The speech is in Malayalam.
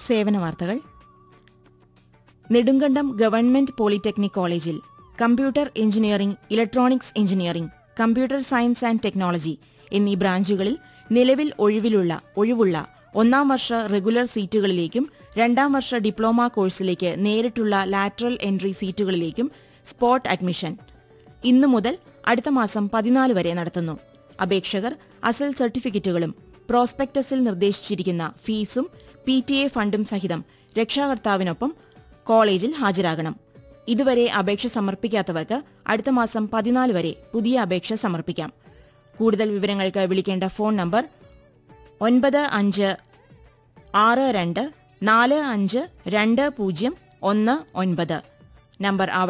സേവന വാർത്തകൾ നെടുങ്കണ്ടം ഗവൺമെന്റ് പോളിടെക്നിക് കോളേജിൽ computer engineering electronics engineering computer science and technology എന്നീ ബ്രാഞ്ചുകളിൽ നിലവിൽ ഒഴിവിലുള്ള ഒഴിവുള്ള ഒന്നാം വർഷ റെഗുലർ സീറ്റുകളിലേക്കും രണ്ടാം വർഷ ഡിപ്ലോമ കോഴ്സിലേക്ക് നേരിട്ടുള്ള ലാറ്ററൽ എൻട്രി സീറ്റുകളിലേക്കും സ്പോട്ട് അഡ്മിഷൻ ഇന്നു മുതൽ അടുത്ത മാസം പതിനാല് വരെ നടത്തുന്നു അപേക്ഷകർ അസൽ സർട്ടിഫിക്കറ്റുകളും പ്രോസ്പെക്ടസിൽ നിർദ്ദേശിച്ചിരിക്കുന്ന ഫീസും പി ടി എ ഫണ്ടും സഹിതം രക്ഷാകർത്താവിനൊപ്പം കോളേജിൽ ഹാജരാകണം ഇതുവരെ അപേക്ഷ സമർപ്പിക്കാത്തവർക്ക് അടുത്ത മാസം പതിനാല് വരെ പുതിയ അപേക്ഷ സമർപ്പിക്കാം കൂടുതൽ വിവരങ്ങൾക്ക് വിളിക്കേണ്ട ഫോൺ നമ്പർ ഒൻപത് അഞ്ച് ആറ് രണ്ട് നാല് അഞ്ച് രണ്ട് പൂജ്യം ഒന്ന് ഒൻപത് നമ്പർ ആവർത്തി